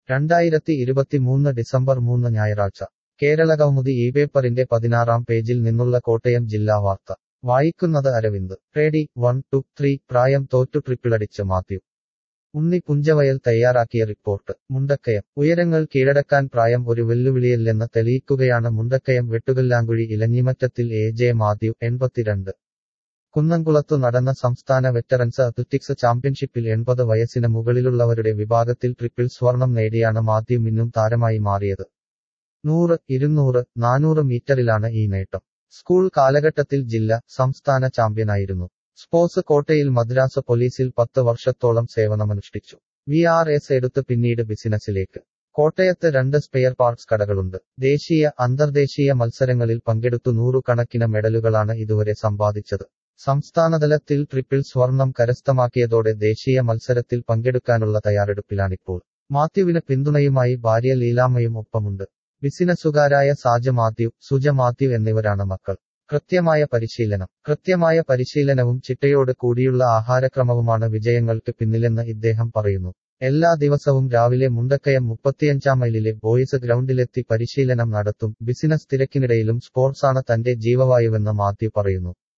രണ്ടായിരത്തി ഇരുപത്തിമൂന്ന് ഡിസംബർ മൂന്ന് ഞായറാഴ്ച കേരളകൗമുദി ഈ പേപ്പറിന്റെ പതിനാറാം പേജിൽ നിന്നുള്ള കോട്ടയം ജില്ലാ വാർത്ത വായിക്കുന്നത് Aravind ready one two three പ്രായം തോറ്റു ട്രിപ്പിളടിച്ച് മാത്യു ഉണ്ണി പുഞ്ചവയൽ തയ്യാറാക്കിയ റിപ്പോർട്ട് മുണ്ടക്കയം ഉയരങ്ങൾ കീഴടക്കാൻ പ്രായം ഒരു വെല്ലുവിളിയല്ലെന്ന് തെളിയിക്കുകയാണ് മുണ്ടക്കയം വെട്ടുകല്ലാങ്കുഴി ഇലഞ്ഞിമറ്റത്തിൽ എ ജെ മാത്യു എൺപത്തിരണ്ട് കുന്നംകുളത്തു നടന്ന സംസ്ഥാന വെറ്ററൻസ് അത്ലറ്റിക്സ് ചാമ്പ്യൻഷിപ്പിൽ എൺപത് വയസ്സിന് മുകളിലുള്ളവരുടെ വിഭാഗത്തിൽ ട്രിപ്പിൾ സ്വർണം നേടിയാണ് മാത്യു മിന്നും താരമായി മാറിയത് നൂറ് ഇരുന്നൂറ് നാനൂറ് മീറ്ററിലാണ് ഈ നേട്ടം സ്കൂൾ കാലഘട്ടത്തിൽ ജില്ല സംസ്ഥാന ചാമ്പ്യനായിരുന്നു സ്പോർട്സ് കോട്ടയിൽ മദ്രാസ് പോലീസിൽ പത്ത് വർഷത്തോളം സേവനമനുഷ്ഠിച്ചു വി ആർ എസ് എടുത്ത് പിന്നീട് ബിസിനസ്സിലേക്ക് കോട്ടയത്ത് രണ്ട് സ്പെയർ പാർട്സ് കടകളുണ്ട് ദേശീയ അന്തർദേശീയ മത്സരങ്ങളിൽ പങ്കെടുത്തു നൂറുകണക്കിന് മെഡലുകളാണ് ഇതുവരെ സമ്പാദിച്ചത് സംസ്ഥാനതലത്തിൽ ട്രിപ്പിൾ സ്വർണം കരസ്ഥമാക്കിയതോടെ ദേശീയ മത്സരത്തിൽ പങ്കെടുക്കാനുള്ള തയ്യാറെടുപ്പിലാണിപ്പോൾ മാത്യുവിന് പിന്തുണയുമായി ഭാര്യ ലീലാമ്മയും ഒപ്പമുണ്ട് ബിസിനസ്സുകാരായ സാജ മാത്യു സുജ മാത്യു എന്നിവരാണ് മക്കൾ കൃത്യമായ പരിശീലനം കൃത്യമായ പരിശീലനവും ചിട്ടയോട് കൂടിയുള്ള ആഹാരക്രമവുമാണ് വിജയങ്ങൾക്ക് പിന്നിലെന്ന് ഇദ്ദേഹം പറയുന്നു എല്ലാ ദിവസവും രാവിലെ മുണ്ടക്കയം മുപ്പത്തിയഞ്ചാം മൈലിലെ ബോയ്സ് ഗ്രൗണ്ടിലെത്തി പരിശീലനം നടത്തും ബിസിനസ് തിരക്കിനിടയിലും സ്പോർട്സാണ് തന്റെ ജീവവായുവെന്ന് മാത്യു പറയുന്നു